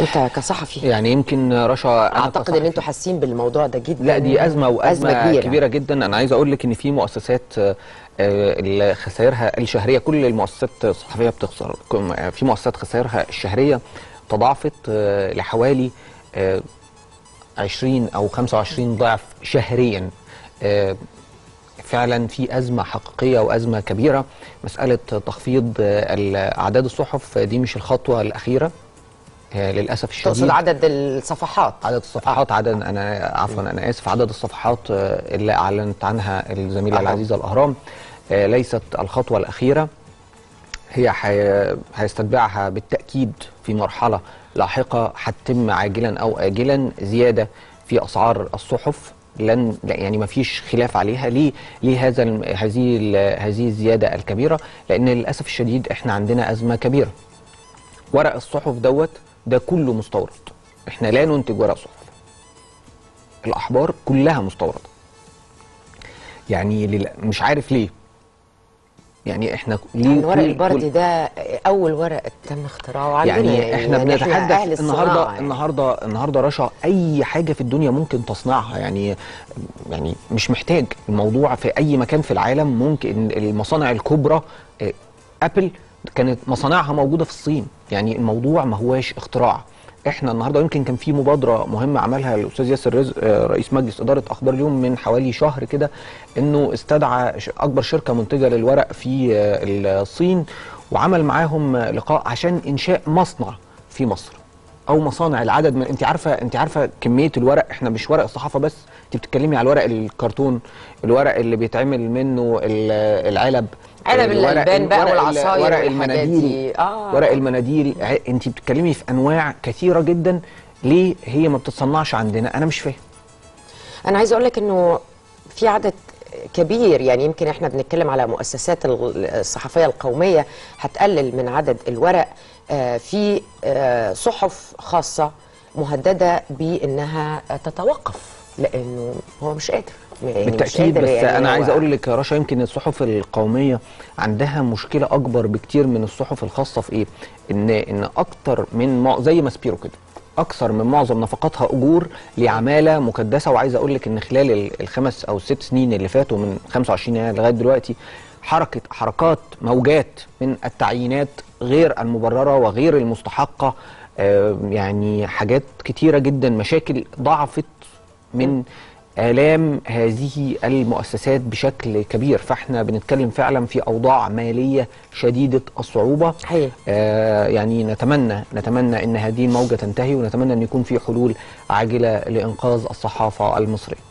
انت كصحفي يعني يمكن رشا أنا اعتقد ان كصحفي- انتوا حاسين بالموضوع ده جدا لا دي ازمه وازمه أزمة كبيرة. كبيرة. كبيره جدا انا عايز اقول لك ان في مؤسسات آه، آه، اللي خسائرها الشهريه كل المؤسسات الصحفيه بتخسر كم- آه، في مؤسسات خسائرها الشهريه تضاعفت آه، لحوالي آه، 20 او 25 ضعف شهريا آه، فعلا في ازمه حقيقيه وازمه كبيره مساله تخفيض آه، اعداد الصحف دي مش الخطوه الاخيره آه، للاسف الشديد تقصد عدد الصفحات عدد الصفحات عدد انا عفوا انا اسف عدد الصفحات آه، اللي اعلنت عنها الزميله أهرام. العزيزه الاهرام آه، ليست الخطوه الاخيره هي حي- هيستتبعها بالتاكيد في مرحله لاحقه هتتم عاجلا او اجلا زياده في اسعار الصحف لن لا يعني ما فيش خلاف عليها ليه ليه هذا الم- هذه ال- هذه الزياده الكبيره لان للاسف الشديد احنا عندنا ازمه كبيره ورق الصحف دوت ده كله مستورد احنا لا ننتج ورق صحف الاحبار كلها مستورده يعني لل... مش عارف ليه يعني احنا ليه يعني ورق كل- البردي كل- ده اول ورق تم اختراعه عندنا يعني احنا أهل بنتحدث الصناعة النهارده يعني. النهارده النهارده رشا اي حاجه في الدنيا ممكن تصنعها يعني يعني مش محتاج الموضوع في اي مكان في العالم ممكن المصانع الكبرى آه، ابل كانت مصانعها موجوده في الصين يعني الموضوع ما هواش اختراع احنا النهارده يمكن كان في مبادره مهمه عملها الاستاذ ياسر رزق آه، رئيس مجلس اداره اخبار اليوم من حوالي شهر كده انه استدعى ش- اكبر شركه منتجه للورق في آه، الصين وعمل معاهم آه، لقاء عشان انشاء مصنع في مصر او مصانع العدد من انت عارفه انت عارفه كميه الورق احنا مش ورق الصحافه بس انت بتتكلمي على الورق الكرتون الورق اللي بيتعمل منه ال- العلب علب الورق- الألبان بقى الورق ال- والعصاير ورق والحاجات المناديل دي. آه. ورق المناديل ع- انت بتتكلمي في انواع كثيره جدا ليه هي ما بتتصنعش عندنا انا مش فاهم انا عايز اقول لك انه في عدد كبير يعني يمكن احنا بنتكلم على مؤسسات ال- الصحفيه القوميه هتقلل من عدد الورق آه، في آه، صحف خاصه مهدده بانها تتوقف لانه هو مش قادر يعني مش بالتاكيد قادر بس يعني انا هو- عايز اقول لك يا رشا يمكن الصحف القوميه عندها مشكله اكبر بكتير من الصحف الخاصه في ايه ان ان اكتر من مع... زي ماسبيرو كده اكثر من معظم نفقاتها اجور لعماله مكدسه وعايز اقول لك ان خلال ال- الخمس او الست سنين اللي فاتوا من 25 يناير لغايه دلوقتي حركه حركات موجات من التعيينات غير المبرره وغير المستحقه آه، يعني حاجات كتيره جدا مشاكل ضعفت من آلام هذه المؤسسات بشكل كبير فاحنا بنتكلم فعلا في أوضاع مالية شديدة الصعوبة حقيقي. آه يعني نتمنى نتمنى أن هذه الموجة تنتهي ونتمنى أن يكون في حلول عاجلة لإنقاذ الصحافة المصرية